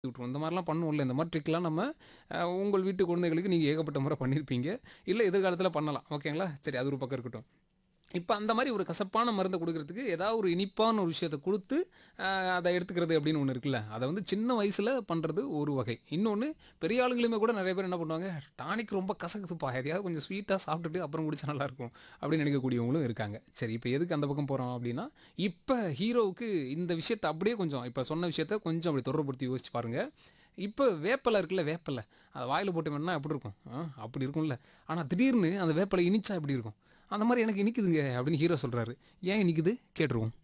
விட்டுரும் இந்த மாதிரிலாம் பண்ணுவோம்ல இந்த மாதிரி ட்ரிக்லாம் நம்ம அஹ், உங்கள் வீட்டு குழந்தைகளுக்கு நீங்கள் ஏகப்பட்ட முறை பண்ணியிருப்பீங்க இல்லை எதிர்காலத்தில் பண்ணலாம் ஓகேங்களா சரி அது ஒரு பக்கம் இருக்கட்டும் இப்போ அந்த மாதிரி ஒரு கசப்பான மருந்தை கொடுக்கறதுக்கு ஏதாவது ஒரு இனிப்பான ஒரு விஷயத்தை கொடுத்து அஹ், அதை எடுத்துக்கிறது அப்படின்னு ஒன்று இருக்குல்ல அதை வந்து சின்ன வயசில் பண்ணுறது ஒரு வகை இன்னொன்று பெரிய ஆளுங்களுமே கூட நிறைய பேர் என்ன பண்ணுவாங்க டானிக் ரொம்ப கசக்குதுப்பா எதையாவது கொஞ்சம் ஸ்வீட்டாக சாப்பிட்டுட்டு அப்புறம் குடிச்சா நல்லாயிருக்கும் அப்படின்னு நினைக்கக்கூடியவங்களும் இருக்காங்க சரி இப்போ எதுக்கு அந்த பக்கம் போகிறோம் அப்படின்னா இப்போ ஹீரோவுக்கு இந்த விஷயத்தை அப்படியே கொஞ்சம் இப்போ சொன்ன விஷயத்த கொஞ்சம் அப்படி தொடர்புறுத்தி யோசிச்சு பாருங்கள் இப்போ வேப்பலை இருக்குல்ல வேப்பலை அதை வாயில் போட்டு வேணா எப்படி இருக்கும் ஆ, அப்படி இருக்கும்ல ஆனால் திடீர்னு அந்த வேப்பலை இனிச்சா எப்படி இருக்கும் அந்த மாதிரி எனக்கு இனிக்குதுங்க அப்படின்னு ஹீரோ சொல்கிறாரு ஏன் இனிக்குது கேட்டுருவோம்